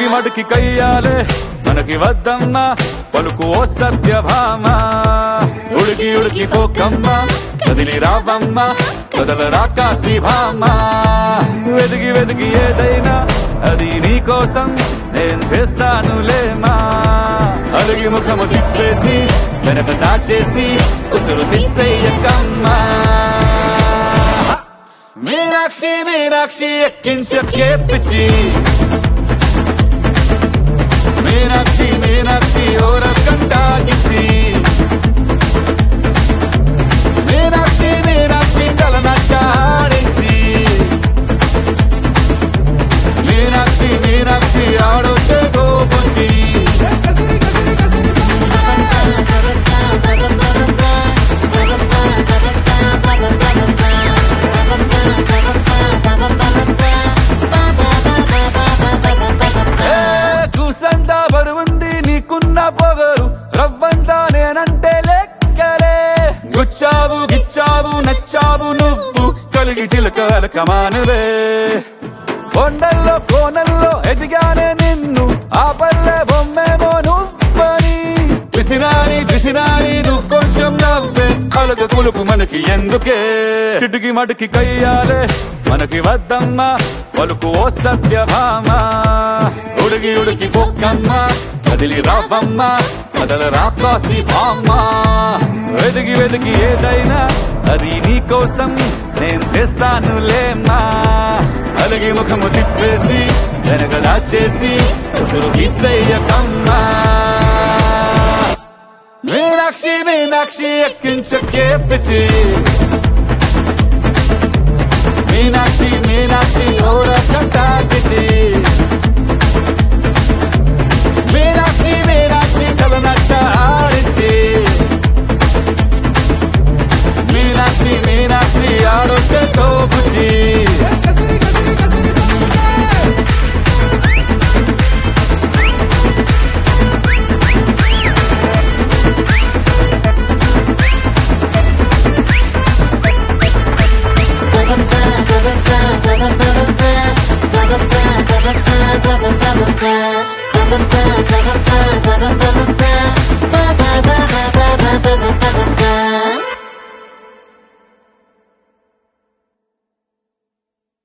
చిటికి మటికి కయ్యాలే మనకి వద్దమ్మ పలుకు ఓ సత్యభామ ఉడికి ఉడికి పోకమ్మ కదిలి రావమ్మ కదల రాకాసి భామ వెదిగి వెదిగి ఏదైనా అది నీ కోసం నేను తెస్తానులేమా అలిగి ముఖము తిప్పేసి వెనక దాచేసి ఉసురు తీసేయకమ్మా మీనాక్షి మీనాక్షి ఎక్కించకే పిచ్చి మీనాక్షి మీనాక్షి ఓర కంటాగిచ్చి మీనాక్షి మీనాక్షి తలనట్ట ఆడించి మీనాక్షి మీనాక్షి ఆడొచ్చే గోపుంచి కసిరి కసిరి కసిరి ఏ కూసంతా బరువుంది నీకున్న పొగరు రవ్వంతా నేనంటే లెక్కలే గుచ్చావు గిచ్చావు నచ్చావు నువ్వు కలిగి చిలకల కమానువే కొండల్లో కోనల్లో ఎదిగానే నిన్ను ఆ పల్లె బొమ్మేమో నువ్వని పిసినాని పిసినాని నువ్వు కొంచెం నవ్వే అలగ కులుకు మనకి ఎందుకే చిటికి మటికి కయ్యాలే మనకి వద్దమ్మ పలుకు ఓ సత్యభామ ఉడికి ఉడికి పోకమ్మ కదిలి రావమ్మ కదల రాకాసి భామ వెదిగి వెదిగి ఏదైనా అది నీ కోసం నేను చేస్తానులేమ్మా అలిగి ముఖము తిప్పేసి వెనక దాచేసి ఉసురు తీసేయకమ్మా మీనాక్షి మీనాక్షి ఎక్కించకే పిచ్చి మీనాక్షి మీనాక్షి ఓర కంటాకిటి మీనాక్షి మీనాక్షి కలనట్ట ఆడించి మీనాక్షి మీనాక్షి ఆడొచ్చే తోబుజ్జి కసిరి కసిరి కసిరి Ba-ba-ba-ba-ba-ba-ba-ba-ba